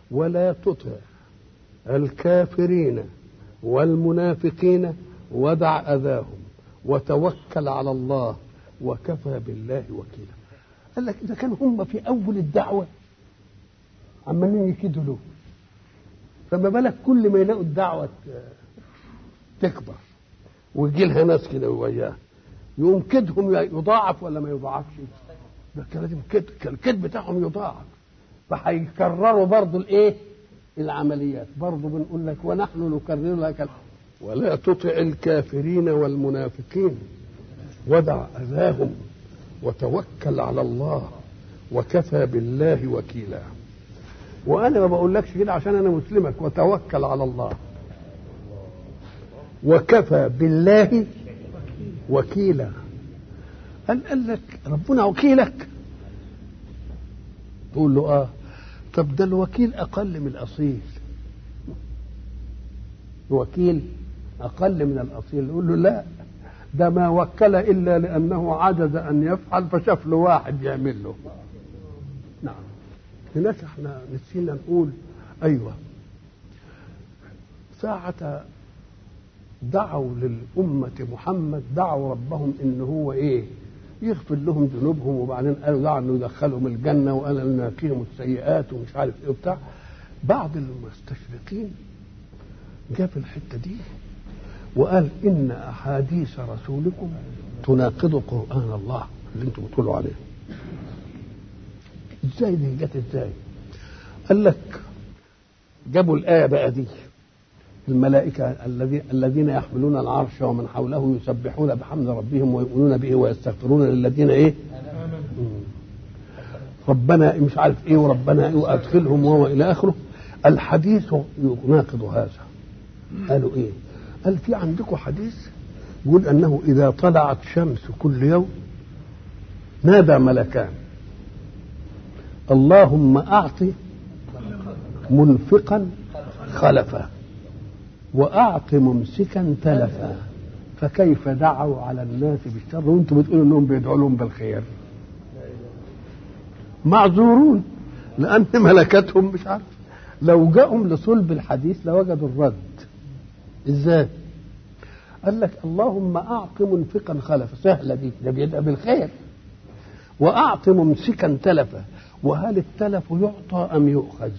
ولا تطع الكافرين والمنافقين ودع اذاهم وتوكل على الله وكفى بالله وكيلا قال لك اذا كانوا هم في اول الدعوه عمالين يكيدوا له فما بالك كل ما يلاقوا الدعوه تكبر ويجي لها ناس كده وياه يقوم كدهم يضاعف ولا ما يضاعفش؟ ده كان لازم كد الكد بتاعهم يضاعف فهيكرروا برضه الايه؟ العمليات برضه بنقول لك ونحن نكرر لك ولا تطع الكافرين والمنافقين ودع اذاهم وتوكل على الله وكفى بالله وكيلا وانا ما بقولكش كده عشان انا مسلمك وتوكل على الله وكفى بالله وكيلا قال قال لك ربنا وكيلك تقول له اه طب ده الوكيل اقل من الاصيل الوكيل اقل من الاصيل يقول له لا ده ما وكل الا لانه عجز ان يفعل فشاف له واحد يعمل له نعم هناك احنا نسينا نقول ايوه ساعة دعوا للأمة محمد دعوا ربهم إن هو إيه؟ يغفر لهم ذنوبهم وبعدين قالوا دعوا إنه يدخلهم الجنة وقال إنه يقيهم السيئات ومش عارف إيه وبتاع بعض المستشرقين جاء في الحتة دي وقال إن أحاديث رسولكم تناقض قرآن الله اللي أنتم بتقولوا عليه ازاي دي جت ازاي قال لك جابوا الآية بقى دي الملائكة الذين الذين يحملون العرش ومن حوله يسبحون بحمد ربهم ويؤمنون به ويستغفرون للذين ايه؟ ربنا مش عارف ايه وربنا ايه وادخلهم وهو الى اخره الحديث يناقض هذا قالوا ايه؟ قال في عندكم حديث يقول انه اذا طلعت شمس كل يوم نادى ملكان اللهم اعط منفقا خلفا واعط ممسكا تلفا فكيف دعوا على الناس بالشر وانتم بتقولوا انهم بيدعوا لهم بالخير معذورون لان ملكتهم مش عارف لو جاءهم لصلب الحديث لوجدوا الرد ازاي قال لك اللهم اعط منفقا خلفا سهله دي ده بيدعى بالخير واعط ممسكا تلفا وهل التلف يعطى ام يؤخذ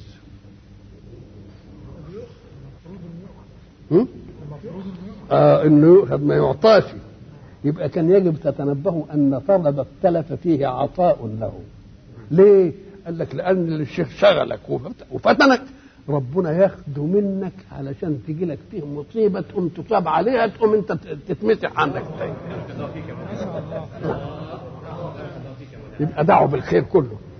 آه انه يؤخذ ما يعطاش يبقى كان يجب تتنبهوا ان طلب التلف فيه عطاء له ليه قال لك لان الشيخ شغلك وفتنك ربنا ياخده منك علشان تجي لك فيه مصيبه تقوم تصاب عليها تقوم انت تتمسح عندك تاني يبقى دعوا بالخير كله